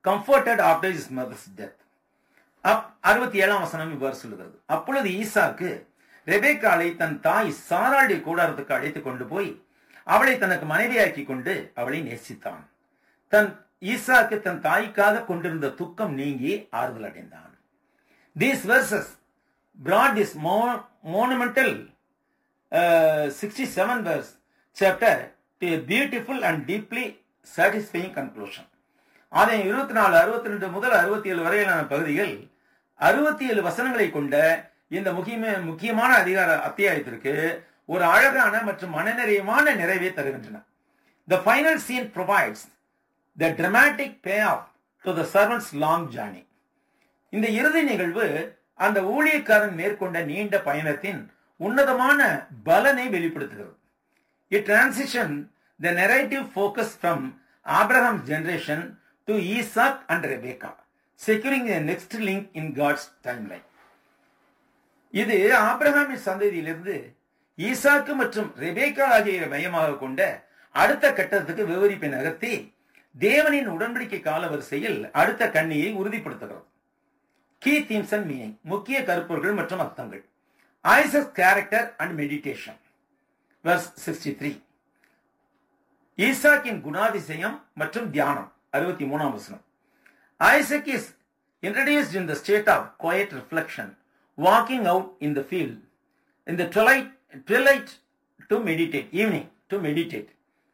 comforted after his mother's death. அப் அறுபத்தி ஏழாம் வசனம் இவ்வாறு சொல்லுகிறது அப்பொழுது ஈசாக்கு ரெபேக்காளை தன் தாய் சாராளுடைய கூடாரத்துக்கு அழைத்துக் கொண்டு போய் அவளை தனக்கு மனைவியாக்கி கொண்டு அவளை நேசித்தான் தன் ஈசாக்கு தன் தாய்க்காக கொண்டிருந்த துக்கம் நீங்கி ஆறுதல் அடைந்தான் these verses brought this mo- monumental uh, 67 verse chapter to a beautiful and deeply satisfying conclusion. அதை இருபத்தி நாலு அறுபத்தி ரெண்டு முதல் அறுபத்தி ஏழு வரையிலான பகுதிகள் அறுபத்தி ஏழு வசனங்களை கொண்ட இந்த முக்கிய முக்கியமான அதிகார அத்தியாயத்திற்கு ஒரு அழகான மற்றும் மனநிறைவான நிறைவை தருகின்றன The final scene provides the dramatic payoff to the servant's long journey. இந்த இறுதி நிகழ்வு அந்த ஊழியக்காரன் மேற்கொண்ட நீண்ட பயணத்தின் உன்னதமான பலனை வெளிப்படுத்துகிறது it transition the narrative focus from Abraham generation to Isaac and Rebekah securing the next link in God's timeline இது ஆப்ரஹாமின் சந்ததியிலிருந்து ஈசாக்கு மற்றும் ரெபேக்கா ஆகிய மையமாக கொண்ட அடுத்த கட்டத்துக்கு விவரிப்பை நகர்த்தி தேவனின் உடன்படிக்கை கால வரிசையில் அடுத்த கண்ணியை உறுதிப்படுத்துகிறது கீ தீம்ஸ் அண்ட் மீனிங் முக்கிய கருப்பொருள்கள் மற்றும் அர்த்தங்கள் ஐசஸ் character and meditation verse sixty three ஈசாக்கின் குணாதிசயம் மற்றும் தியானம் அறுபத்தி மூணாம் வசனம் Isaac is introduced in the state of quiet reflection walking out in the field in the twilight twilight to meditate evening to meditate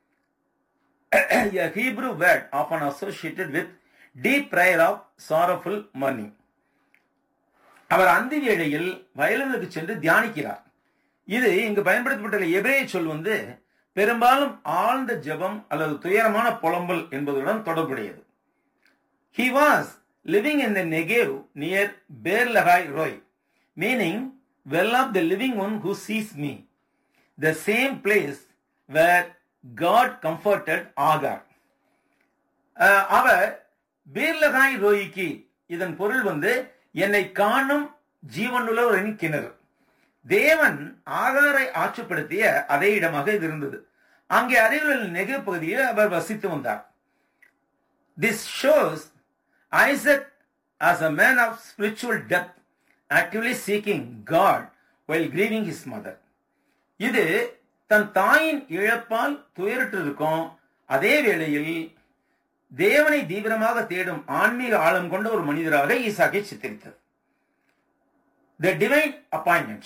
a Hebrew word often associated with deep prayer of sorrowful mourning. அவர் அந்தி வேளையில் வயலுக்கு சென்று தியானிக்கிறார் இது இங்கு பயன்படுத்தப்பட்ட எபிரேய சொல் வந்து பெரும்பாலும் ஆழ்ந்த ஜெபம் அல்லது துயரமான புலம்பல் என்பதுடன் தொடர்புடையது he was living in the Negev near Beer Lahai Roi meaning well of the living one who sees me the same place where God comforted Hagar அவர் பீர்லகாய் ரோய்க்கு இதன் பொருள் வந்து என்னை காணும் ஜீவனுள்ளவரின் கிணறு தேவன் ஆகாரை ஆட்சிப்படுத்திய அதே இடமாக இது இருந்தது அங்கே அறிவுள்ள நெகு பகுதியில் அவர் வசித்து வந்தார் this shows Isaac as a man of spiritual depth actively seeking God while grieving his mother இது தன் தாயின் இழப்பால் துயரிட்டு இருக்கும் அதே வேளையில் தேவனை தீவிரமாக தேடும் ஆன்மீக ஆழம் கொண்ட ஒரு மனிதராக ஈசாக்கை சித்தரித்தது the divine appointment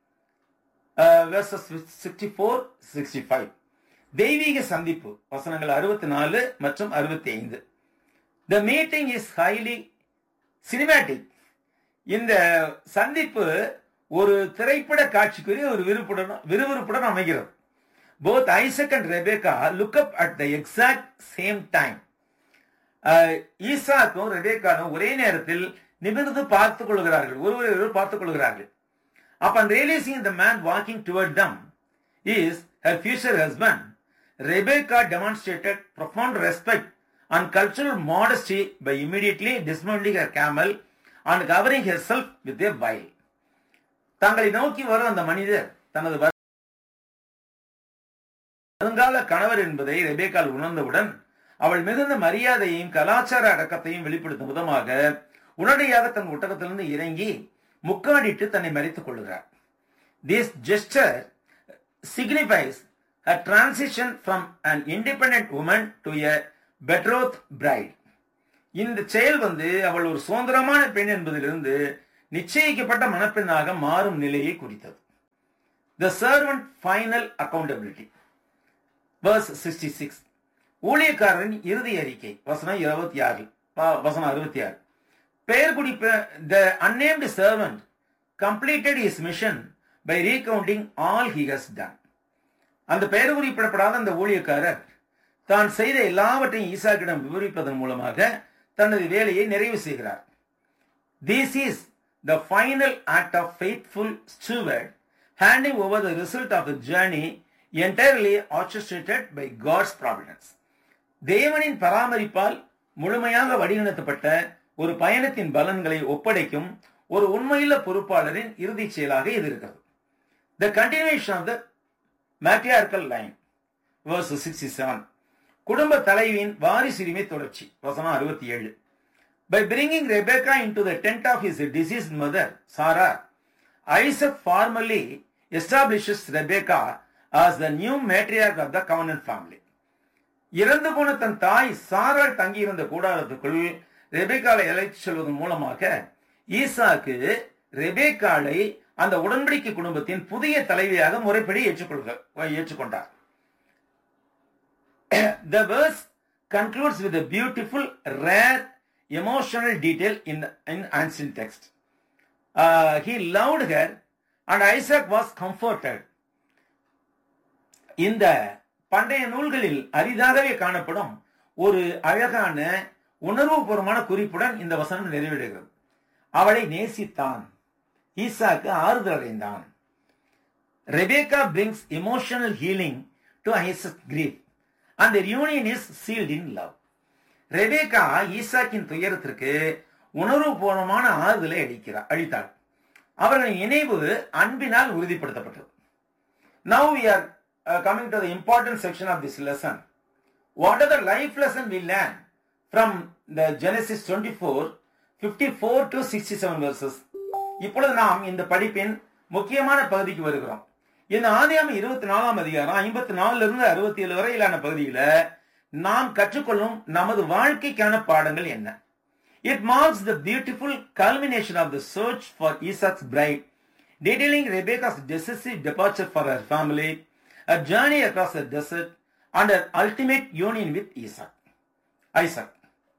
sixty four sixty five தெய்வீக சந்திப்பு வசனங்கள் அறுபத்தி நாலு மற்றும் அறுபத்தி ஐந்து the meeting is highly cinematic இந்த சந்திப்பு ஒரு திரைப்பட காட்சிக்குரிய ஒரு விருப்புடன் விறுவிறுப்புடன் அமைகிறது both Isaac and Rebekah look up at the exact same time ஈசாக்கும் ரெபேக்காலும் ஒரே நேரத்தில் நிமிர்ந்து பார்த்துக் கொள்கிறார்கள் ஒருவரை ஒருவர் பார்த்துக் கொள்கிறார்கள் upon realizing the man walking toward them is her future husband rebecca demonstrated profound respect and cultural modesty by immediately dismounting her camel and covering herself with a veil தங்களை நோக்கி வரும் அந்த மனிதர் தனது வருங்கால கணவர் என்பதை ரெபேக்கால் உணர்ந்தவுடன் அவள் மிகுந்த மரியாதையையும் கலாச்சார அடக்கத்தையும் வெளிப்படுத்தும் விதமாக உடனடியாக தன் ஒட்டகத்திலிருந்து இறங்கி முக்காடிட்டு தன்னை மறைத்துக் கொள்கிறார் this gesture signifies a transition from an independent woman to a betrothed bride இந்த செயல் வந்து அவள் ஒரு சுதந்திரமான பெண் என்பதிலிருந்து நிச்சயிக்கப்பட்ட மணப்பெண்ணாக மாறும் நிலையை குறித்தது the servant final accountability verse sixty six ஊழியக்காரரின் இறுதி அறிக்கை வசனம் இருபத்தி ஆறு வசனம் அறுபத்தி ஆறு பெயர் குடிப்ப the unnamed servant completed his mission by recounting all he has done அந்த பெயர் குறிப்பிடப்படாத அந்த ஊழியக்காரர் தான் செய்த எல்லாவற்றையும் ஈசாக்கிடம் விவரிப்பதன் மூலமாக தனது வேலையை நிறைவு செய்கிறார் this is the final act of faithful steward handing over the result of the journey entirely orchestrated by God's providence தேவனின் பராமரிப்பால் முழுமையாக வடிவமைக்கப்பட்ட ஒரு பயணத்தின் பலன்களை ஒப்படைக்கும் ஒரு உண்மையுள்ள பொறுப்பாளரின் இறுதி செயலாக இது இருக்கிறது the continuation of the matriarchal line verse sixty seven குடும்ப தலைவியின் வாரிசுரிமை தொடர்ச்சி வசனம் அறுபத்தி ஏழு By bringing Rebekah into the tent of his deceased mother, Sarah, Isaac formally establishes Rebekah as the new matriarch of the covenant family. இறந்து போன தன் தாய் சாராள் தங்கியிருந்த கூடாரத்துக்குள் ரெபேக்காலை அழைத்து செல்வதன் மூலமாக ஈசாக்கு ரெபேக்காலை அந்த உடன்படிக்கை குடும்பத்தின் புதிய தலைவியாக முறைப்படி ஏற்றுக்கொள்க ஏற்றுக்கொண்டார் The verse concludes with a beautiful, rare, emotional detail in the in ancient text. Uh, he loved her, and Isaac was comforted. இந்த பண்டைய நூல்களில் அரிதாகவே காணப்படும் ஒரு அழகான உணர்வுபூர்வமான குறிப்புடன் இந்த வசனம் நிறைவேறுகிறது அவளை நேசித்தான் ஈசாக்கு ஆறுதல் அடைந்தான் Rebekah brings emotional healing to Isaac grief அந்த union is sealed in love Rebekah ஈசாக்கின் துயரத்திற்கு உணர்வுபூர்வமான ஆறுதலை அளிக்கிறார் அளித்தாள் அவர்களின் இணைவு அன்பினால் உறுதிப்படுத்தப்பட்டது now we are coming to the important section of this lesson what are the life lesson we learn from the Genesis twenty four fifty four to sixty seven verses இப்பொழுது நாம் இந்த படிப்பின் முக்கியமான பகுதிக்கு வருகிறோம் இந்த ஆதியாம இருபத்தி நாலாம் அதிகாரம் ஐம்பத்தி நாலுல இருந்து அறுபத்தி ஏழு வரையிலான பகுதியில நாம் கற்றுக்கொள்ளும் நமது வாழ்க்கைக்கான பாடங்கள் என்ன it marks the beautiful culmination of the search for Isaac's bride detailing Rebekah's decisive departure for her family a journey across the desert and an ultimate union with Isaac. Isaac.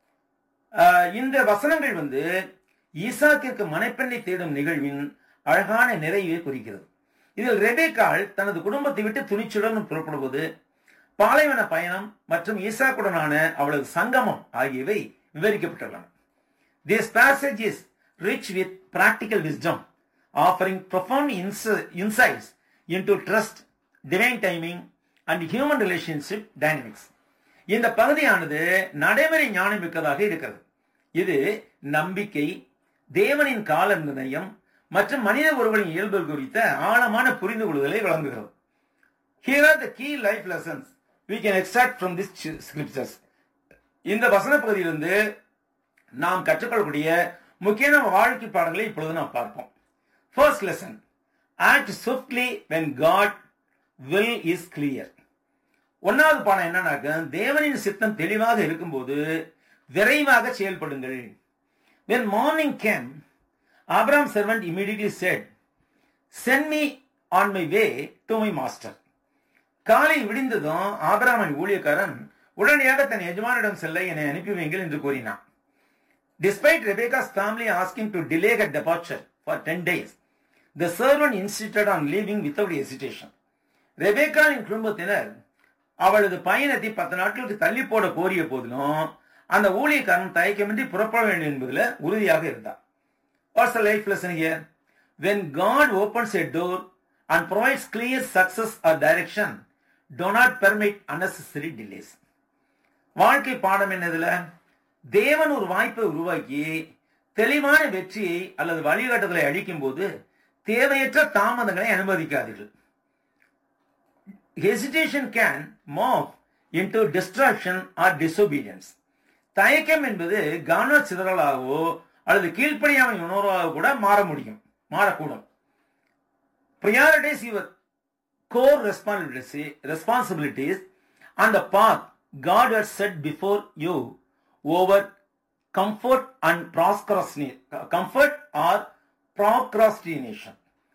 இந்த வசனங்கள் வந்து ஈசாக்கிற்கு மனைப்பெண்ணை தேடும் நிகழ்வின் அழகான நிறைவை குறிக்கிறது இதில் ரெபேக்காள் தனது குடும்பத்தை விட்டு துணிச்சுடன் புறப்படுவது பாலைவன பயணம் மற்றும் ஈசாக்குடனான அவளது சங்கமம் ஆகியவை விவரிக்கப்பட்டுள்ளன this passage is rich with practical wisdom offering profound insights in to trust divine timing and human relationship dynamics இந்த பகுதியானது நடைமுறை ஞானம் மிக்கதாக இருக்கிறது இது நம்பிக்கை தேவனின் கால நிர்ணயம் மற்றும் மனித உறவுகளின் இயல்பு குறித்த ஆழமான புரிந்து கொள்ளுதலை வழங்குகிறது here are the key life lessons we can extract from this scriptures இந்த வசன பகுதியிலிருந்து நாம் கற்றுக்கொள்ளக்கூடிய முக்கியமான வாழ்க்கை பாடங்களை இப்பொழுது நாம் பார்ப்போம் first lesson act swiftly when God will is clear ஒன்னாவது பாடம் என்னன்னாக்க தேவனின் சித்தம் தெளிவாக இருக்கும்போது விரைவாக செயல்படுங்கள் when morning came abraham's servant immediately said send me on my way to my master காலை விடிந்ததும் ஆபிராமன் ஊழியக்காரன் உடனடியாக தன் எஜமானிடம் செல்ல என்னை அனுப்பி வைங்கள் என்று கூறினான் Despite Rebecca's family asking to delay her departure for 10 days, the servant insisted on leaving without hesitation. ரெபேக்காவின் குடும்பத்தினர் அவளது பயணத்தை பத்து நாட்களுக்கு தள்ளி போட கோரிய போதிலும் அந்த ஊழியக்காரன் தயக்கமின்றி புறப்பட வேண்டும் என்பதில் உறுதியாக இருந்தார் what's the life lesson here when God opens a door and provides clear success or direction do not permit unnecessary delays வாழ்க்கை பாடம் என்னதுல தேவன் ஒரு வாய்ப்பை உருவாக்கி தெளிவான வெற்றியை அல்லது வழிகாட்டுதலை அளிக்கும் போது தேவையற்ற தாமதங்களை அனுமதிக்காதீர்கள் hesitation can morph into distraction or disobedience தயக்கம் என்பது கவன சிதறலாகவோ அல்லது கீழ்ப்படியாமை உணர்வாக கூட மாற முடியும் மாறக்கூடும் priorities your core responsibility responsibilities on the path God her set before you over comfort and procrastination comfort or procrastination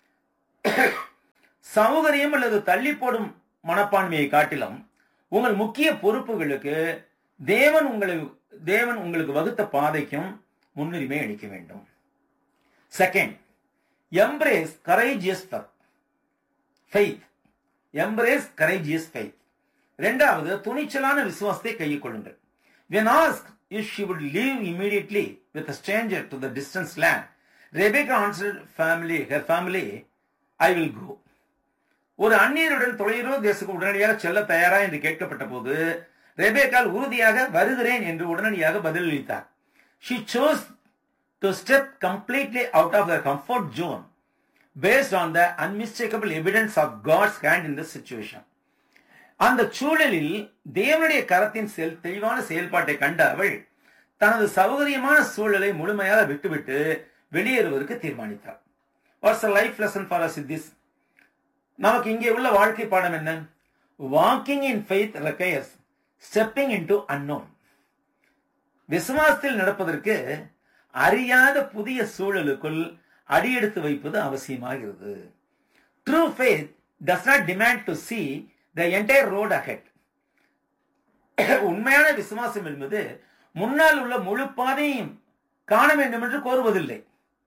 சௌகரியம் அல்லது தள்ளி போடும் மனப்பான்மையை காட்டிலும் உங்கள் முக்கிய பொறுப்புகளுக்கு தேவன் உங்களை தேவன் உங்களுக்கு வகுத்த பாதைக்கும் முன்னுரிமை அளிக்க வேண்டும் second embrace courageous faith embrace courageous faith ரெண்டாவது துணிச்சலான விசுவாசத்தை கையில் கொள்ளுங்கள் when asked if she would leave immediately with a stranger to the distant land rebecca answered family her family i will go ஒரு அந்நியருடன் தொலைதூர தேசத்துக்கு உடனடியாக செல்ல தயாரா என்று கேட்கப்பட்ட போது ரெபேக்கால் உறுதியாக வருகிறேன் என்று உடனடியாக பதிலளித்தார் she chose to step completely out of the comfort zone based on the unmistakable evidence of God's hand in the situation அந்த சூழலில் தேவனுடைய கரத்தின் செல் தெளிவான செயல்பாட்டை கண்ட அவள் தனது சௌகரியமான சூழலை முழுமையாக விட்டுவிட்டு வெளியேறுவதற்கு தீர்மானித்தார் what's life lesson for us this நமக்கு இங்கே உள்ள வாழ்க்கை பாடம் என்ன walking in faith requires stepping into unknown விசுவாசத்தில் நடப்பதற்கு அறியாத புதிய சூழலுக்குள் அடியெடுத்து வைப்பது அவசியமாகிறது true faith does not demand to see the entire road ahead உண்மையான விசுவாசம் என்பது முன்னால் உள்ள முழு பாதையும் காண வேண்டும் என்று கோருவதில்லை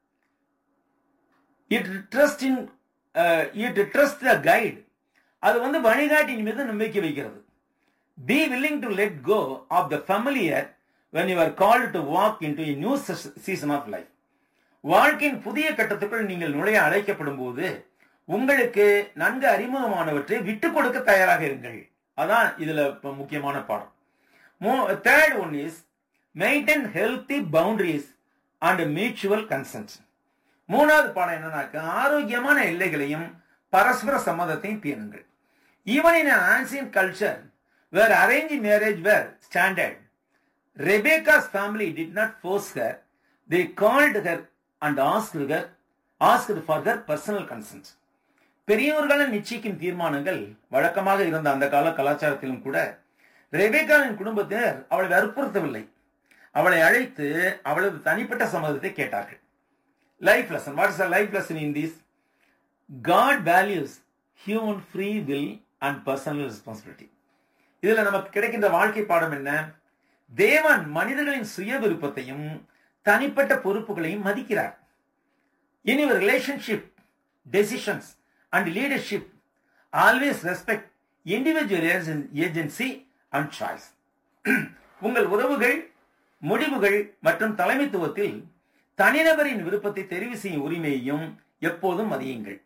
it trust in it trust the guide அது வந்து வழிகாட்டின் மீது நம்பிக்கை வைக்கிறது be willing to let go of the familiar when you are called to walk into new season of life வாழ்க்கையின் புதிய கட்டத்துக்குள் நீங்கள் நுழைய அழைக்கப்படும் போது உங்களுக்கு நன்கு அறிமுகமானவற்றை விட்டுக் கொடுக்க தயாராக இருங்கள் அதான் இதுல முக்கியமான பாடம் third one is maintain healthy boundaries and mutual consent மூணாவது பாடம் என்னன்னாக்க ஆரோக்கியமான எல்லைகளையும் பரஸ்பர சம்மதத்தையும் பேணுங்கள் even in ancient culture where arrange marriage where standard Rebecca's family did not force her they called her and ask her ask for her personal consent பெரியவர்களின் நிச்சயிக்கும் தீர்மானங்கள் வழக்கமாக இருந்த அந்த கால கலாச்சாரத்திலும் கூட ரெபேகாவின் குடும்பத்தினர் அவளை வற்புறுத்தவில்லை அவளை அழைத்து அவளது தனிப்பட்ட சம்மதத்தை கேட்டார்கள் life lesson what is a life lesson in this God values human free will and personal responsibility இதுல நமக்கு கிடைக்கின்ற வாழ்க்கை பாடம் என்ன தேவன் மனிதர்களின் சுய விருப்பத்தையும் தனிப்பட்ட பொறுப்புகளையும் மதிக்கிறார் in your relationship decisions and leadership always respect individual agency and choice உங்கள் உறவுகள் முடிவுகள் மற்றும் தலைமைத்துவத்தில் தனிநபரின் விருப்பத்தை தெரிவு செய்யும் உரிமையையும் எப்போதும் மதியுங்கள்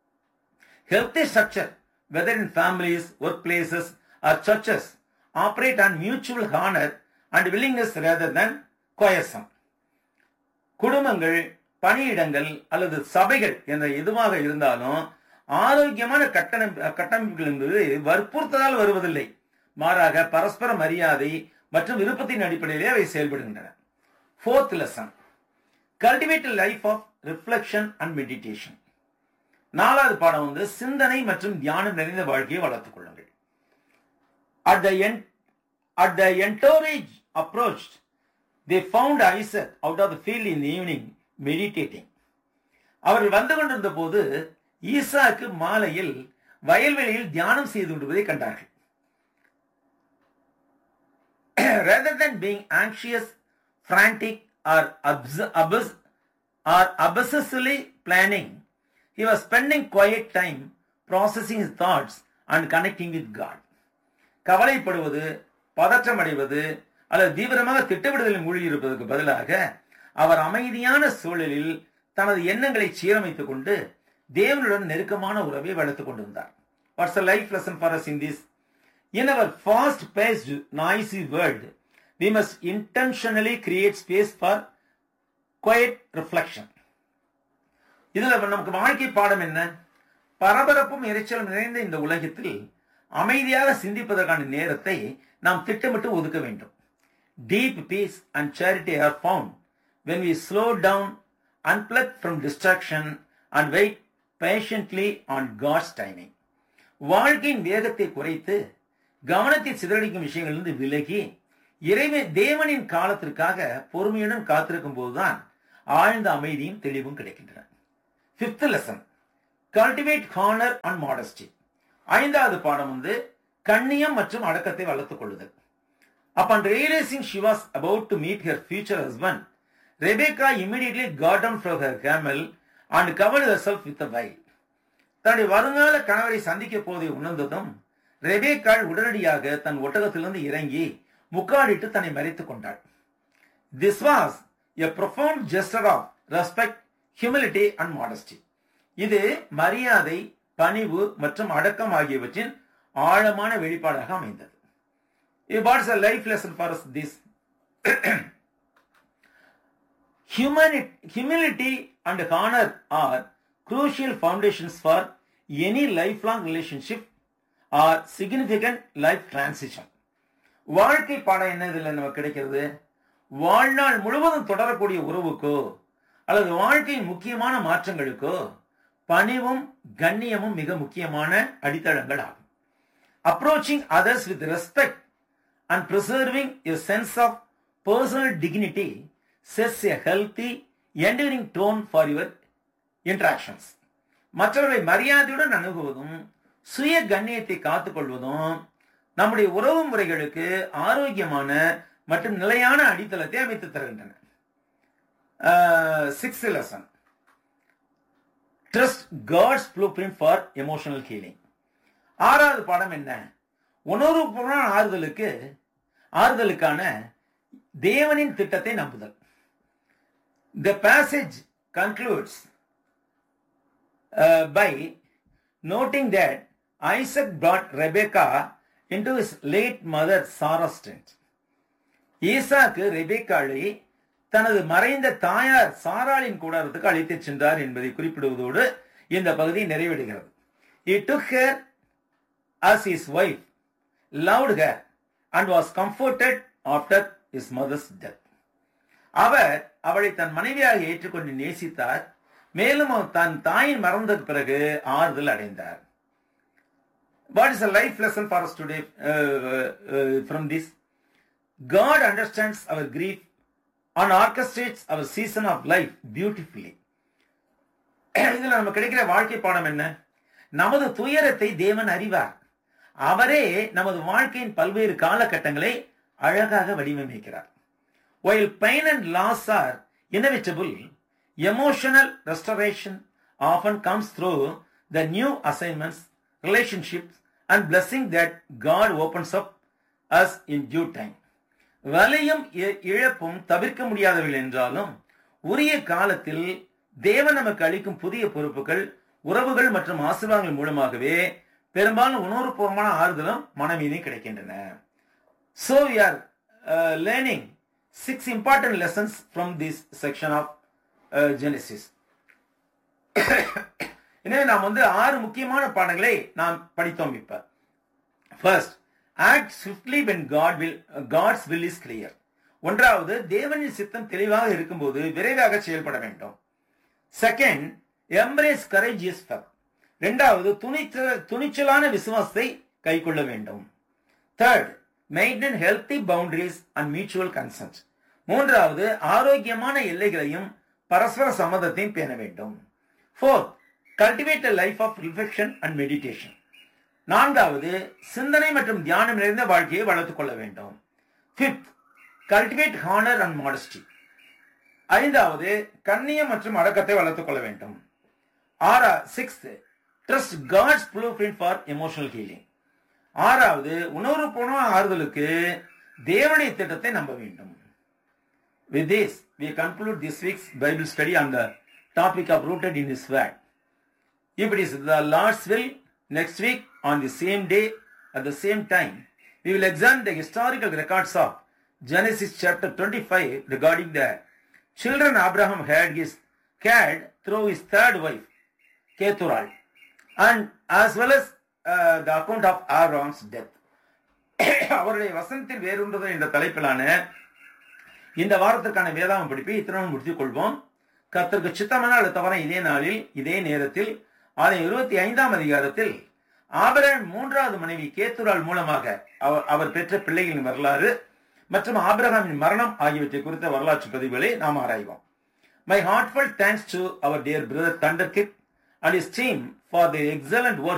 healthy structure whether in families work places or churches operate on mutual honour and willingness rather than coercion குடும்பங்கள் பணியிடங்கள் அல்லது சபைகள் என்ற எதுவாக இருந்தாலும் ஆரோக்கியமான கட்டணம் கட்டமைப்புகள் என்பது வற்புறுத்ததால் வருவதில்லை மாறாக பரஸ்பர மரியாதை மற்றும் விருப்பத்தின் அடிப்படையிலே அவை செயல்படுகின்றன fourth lesson cultivate life of reflection and meditation நாலாவது பாடம் வந்து சிந்தனை மற்றும் தியானம் நிறைந்த வாழ்க்கையை வளர்த்துக் கொள்ளுங்கள் at the end at the entourage approach they found Isaac out of the field in evening meditating அவர்கள் வந்து கொண்டிருந்த போது ஈசாக்கு மாலையில் வயல்வெளியில் தியானம் செய்து கொண்டிருப்பதை கண்டார்கள் rather than being anxious, frantic, or obs- obs- or obsessively planning, he was spending quiet time processing his thoughts and connecting with God. கவலைப்படுவது பதற்றம் அடைவது அல்லது தீவிரமாக திட்டமிடுதலில் மூழ்கியிருப்பதற்கு பதிலாக அவர் அமைதியான சூழலில் தனது எண்ணங்களை சீரமைத்துக் கொண்டு தேவனுடன் நெருக்கமான உறவை வளர்த்துக் கொண்டிருந்தார் what's a life lesson for us in this In our fast paced, noisy world, we must intentionally create space for quiet reflection. இதுல நமக்கு வாழ்க்கை பாடம் என்ன பரபரப்பும் இறைச்சலும் நிறைந்த இந்த உலகத்தில் அமைதியாக சிந்திப்பதற்கான நேரத்தை நாம் திட்டமிட்டு ஒதுக்க வேண்டும் deep peace and clarity are found when we slow down unplug from distraction and wait patiently on God's timing வாழ்க்கையின் வேகத்தை குறைத்து கவனத்தை சிதறடிக்கும் விஷயங்களிலிருந்து விலகி இறைவன் தேவனின் காலத்திற்காக பொறுமையுடன் காத்திருக்கும் போதுதான் ஆழ்ந்த அமைதியும் தெளிவும் கிடைக்கின்றன fifth lesson cultivate honour and modesty ஐந்தாவது பாடம் வந்து கண்ணியம் மற்றும் அடக்கத்தை வளர்த்துக் கொள்ளுதல் upon realizing she was about to meet her future husband Rebecca immediately got down from her camel and covered herself with veil தன்னுடைய வருங்கால கணவரை சந்திக்க போதை உணர்ந்ததும் ரெபேக்காள் உடனடியாக தன் ஒட்டகத்திலிருந்து இறங்கி முக்காடிட்டு தன்னை மறைத்துக் கொண்டாள் this was a profound gesture of respect humility and modesty இது மரியாதை பணிவு மற்றும் அடக்கம் ஆகியவற்றின் ஆழமான வெளிப்பாடாக அமைந்தது what's a life lesson for this humility and honor are crucial foundations for any lifelong relationship or significant life transition வாழ்க்கை பாடம் என்ன இதுல நமக்கு கிடைக்கிறது வாழ்நாள் முழுவதும் தொடரக்கூடிய உறவுக்கோ அல்லது வாழ்க்கையின் முக்கியமான மாற்றங்களுக்கோ பணிவும் கண்ணியமும் மிக முக்கியமான அடித்தளங்கள் ஆகும் approaching others with respect and preserving a sense of personal dignity sets a healthy enduring tone for your interactions மற்றவர்களை மரியாதையுடன் அணுகுவதும் சுய கண்ணியத்தை காத்துக்கொள்வதும் நம்முடைய உறவு முறைகளுக்கு ஆரோக்கியமான மற்றும் நிலையான அடித்தளத்தை அமைத்து தருகின்றன six lesson trust God's blueprint for emotional healing ஆறாவது பாடம் என்ன உணர்வுபூர்வ ஆறுதலுக்கு ஆறுதலுக்கான தேவனின் திட்டத்தை நம்புதல் the passage concludes by noting that Isaac brought Rebecca into his late mother Sarah's tent. ஈசாக்கு ரெபேக்காளை தனது மறைந்த தாயார் சாராளின் கூடாரத்துக்கு அழைத்துச் சென்றார் என்பதை குறிப்பிடுவதோடு இந்த பகுதி நிறைவடைகிறது He took her as his wife, loved her, and was comforted after his mother's death. அவர் அவளை தன் மனைவியாக ஏற்றுக்கொண்டு நேசித்தார் மேலும் அவர் தன் தாயின் மறந்த பிறகு ஆறுதல் அடைந்தார் What is a life lesson for us today uh, uh, from this? God understands our grief and orchestrates our season of life beautifully. இதுல நம்ம கிடைக்கிற வாழ்க்கை பாடம் என்ன நமது துயரத்தை தேவன் அறிவார் அவரே நமது வாழ்க்கையின் பல்வேறு காலகட்டங்களை அழகாக வடிவமைக்கிறார் while pain and loss are inevitable emotional restoration often comes through the new assignments relationships and blessing that god opens up us in due time வலியும் இ- இழப்பும் தவிர்க்க முடியாதவர்கள் என்றாலும் உரிய காலத்தில் தேவன் நமக்கு அளிக்கும் புதிய பொறுப்புகள் உறவுகள் மற்றும் ஆசீர்வாதங்கள் மூலமாகவே பெரும்பாலும் உணர்வுபூர்வமான ஆறுதலும் மனமீதியும் கிடைக்கின்றன So we are uh, learning six important lessons from this section of uh, Genesis. எனவே நாம் வந்து ஆறு முக்கியமான பாடங்களை நாம் படித்தோம் இப்ப first act swiftly when God will God's will is clear ஒன்றாவது தேவனின் சித்தம் தெளிவாக இருக்கும்போது விரைவாக செயல்பட வேண்டும் செகண்ட் எம்ப்ரேஸ் கரேஜியஸ் ஃபெப் இரண்டாவது துணிச்சல் துணிச்சலான விசுவாசத்தை கைக்கொள்ள வேண்டும் third maintain healthy boundaries and mutual consent மூன்றாவது ஆரோக்கியமான எல்லைகளையும் பரஸ்பர சம்மதத்தையும் பேண வேண்டும் fourth cultivate life of reflection and meditation நான்காவது சிந்தனை மற்றும் தியானம் நிறைந்த வாழ்க்கையை வளர்த்துக் கொள்ள வேண்டும் fifth cultivate honour and modesty ஐந்தாவது கண்ணியம் மற்றும் அடக்கத்தை வளர்த்துக் கொள்ள வேண்டும் ஆறா sixth trust God's blueprint for emotional healing ஆறாவது உணர்வுபூர்வ ஆறுதலுக்கு தேவனுடைய திட்டத்தை நம்ப வேண்டும் With this, we conclude this week's Bible study on the topic of rooted in His Word. If it is the Lord's will, next week on the same day at the same time, we will examine the historical records of Genesis chapter 25 regarding the children Abraham had his had through his third wife, Ketural, and as well as uh, the account of Aaron's death. அவருடைய வசனத்தில் வேறொன்றுதல் என்ற தலைப்பிலான இந்த வாரத்திற்கான வேதாம படிப்பை இத்தனை முடித்துக் கொள்வோம் கர்த்தருக்கு சித்தமான அல்லது தவற இதே நாளில் இதே நேரத்தில் ஆலயம் இருபத்தி ஐந்தாம் அதிகாரத்தில் ஆபரன் மூன்றாவது மனைவி கேத்துரால் மூலமாக அவர் அவர் பெற்ற பிள்ளைகளின் வரலாறு மற்றும் ஆபிரகாமின் மரணம் ஆகியவற்றை குறித்த வரலாற்று பதிவுகளை நாம் ஆராய்வோம் my heartful thanks to our dear brother Thunder Kid and his team for the excellent work